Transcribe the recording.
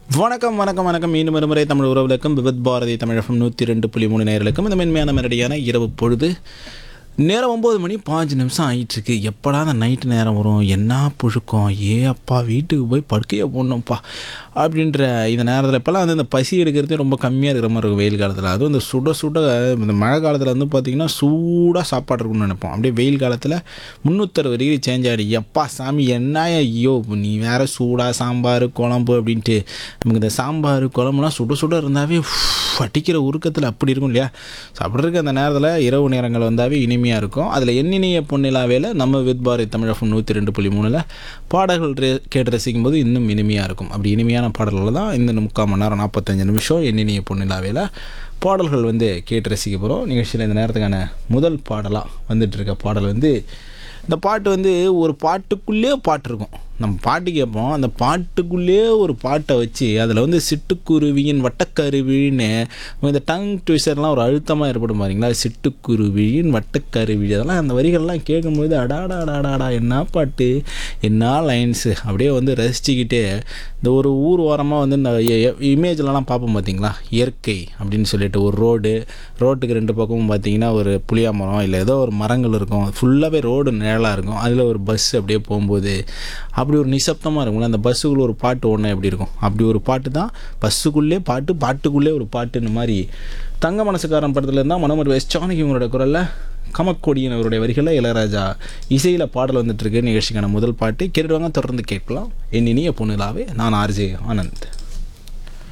வணக்கம் வணக்கம் வணக்கம் மீண்டும் ஒருமுறை தமிழ் உறவுகளுக்கும் விபத் பாரதி தமிழகம் நூற்றி ரெண்டு புள்ளி மூணு நேர்களுக்கும் இந்த மென்மையான மெரடியான இரவு பொழுது நேரம் ஒம்பது மணி பாஞ்சு நிமிஷம் ஆயிட்டுருக்கு எப்படா அந்த நைட்டு நேரம் வரும் என்ன புழுக்கம் ஏ அப்பா வீட்டுக்கு போய் படுக்கையை போடணும்ப்பா அப்படின்ற இந்த நேரத்தில் இப்போல்லாம் வந்து இந்த பசி எடுக்கிறதே ரொம்ப கம்மியாக இருக்கிற மாதிரி இருக்கும் வெயில் காலத்தில் அதுவும் இந்த சுட சுட இந்த மழை காலத்தில் வந்து பார்த்திங்கன்னா சூடாக சாப்பாடு இருக்கும்னு நினைப்போம் அப்படியே வெயில் காலத்தில் முந்நூற்றறுபது டிகிரி சேஞ்ச் ஆகிடு எப்பா சாமி என்ன ஐயோ நீ வேற சூடாக சாம்பார் குழம்பு அப்படின்ட்டு நமக்கு இந்த சாம்பார் குழம்புலாம் சுட சுட இருந்தாவே உஃப், அடிக்கிற உருக்கத்தில் அப்படி இருக்கும் இல்லையா ஸோ அப்படி இருக்க அந்த நேரத்தில் இரவு நேரங்கள் வந்தாவே இனிமையாக இருக்கும் அதில் எண்ணினிய பொன்னிலாவேல நம்ம வித் பாரதி தமிழகம் நூற்றி ரெண்டு புள்ளி மூணில் பாடல்கள் ரே- கேட்டு ரசிக்கும் போது இன்னும் இனிமையாக இருக்கும் அப்படி இனிமையான பாடல்கள் தான் இந்த முக்கால் மணி நேரம் நாற்பத்தஞ்சு நிமிஷம் எண்ணினிய பொன்னிலாவேல பாடல்கள் வந்து கேட்டு ரசிக்க போகிறோம் நிகழ்ச்சியில் இந்த நேரத்துக்கான முதல் பாடலாக வந்துட்டு இருக்க பாடல் வந்து இந்த பாட்டு வந்து ஒரு பாட்டுக்குள்ளே பாட்டு இருக்கும் நம்ம பாட்டு கேட்போம் அந்த பாட்டுக்குள்ளேயே ஒரு பாட்டை வச்சு அதில் வந்து சிட்டுக்குருவியின் வட்டக்கருவின்னு இந்த டங் ட்விஸ்டர்லாம் ஒரு அழுத்தமாக ஏற்படும் பாருங்களா சிட்டுக்குருவியின் வட்டக்கருவி அதெல்லாம் அந்த வரிகள்லாம் கேட்கும்போது அடாடாடாடாடா என்ன பாட்டு என்ன லைன்ஸு அப்படியே வந்து ரசிச்சுக்கிட்டே இந்த ஒரு ஊர் ஓரமாக வந்து இந்த இமேஜ்லலாம் பார்ப்போம் பார்த்தீங்களா இயற்கை அப்படின்னு சொல்லிட்டு ஒரு ரோடு ரோட்டுக்கு ரெண்டு பக்கமும் பார்த்தீங்கன்னா ஒரு புளியா மரம் இல்லை ஏதோ ஒரு மரங்கள் இருக்கும் ஃபுல்லாகவே ரோடு நிழலாக இருக்கும் அதில் ஒரு பஸ் அப்படியே போகும்போது அப்படி ஒரு நிசப்தமாக இருக்கும்ல அந்த பஸ்ஸுக்குள்ளே ஒரு பாட்டு ஒன்று எப்படி இருக்கும் அப்படி ஒரு பாட்டு தான் பஸ்ஸுக்குள்ளே பாட்டு பாட்டுக்குள்ளே ஒரு பாட்டுன்னு மாதிரி தங்க மனசுக்காரன் படத்தில் இருந்தால் மனோமர் எஸ் ஜானகி இவங்களோட குரலில் கமக்கொடியின் அவருடைய வரிகளில் இளையராஜா இசையில் பாடல் வந்துட்டு இருக்கு நிகழ்ச்சிக்கான முதல் பாட்டு கேட்டுடுவாங்க தொடர்ந்து கேட்கலாம் என் இனிய பொண்ணுலாவே நான் ஆர்ஜே ஆனந்த்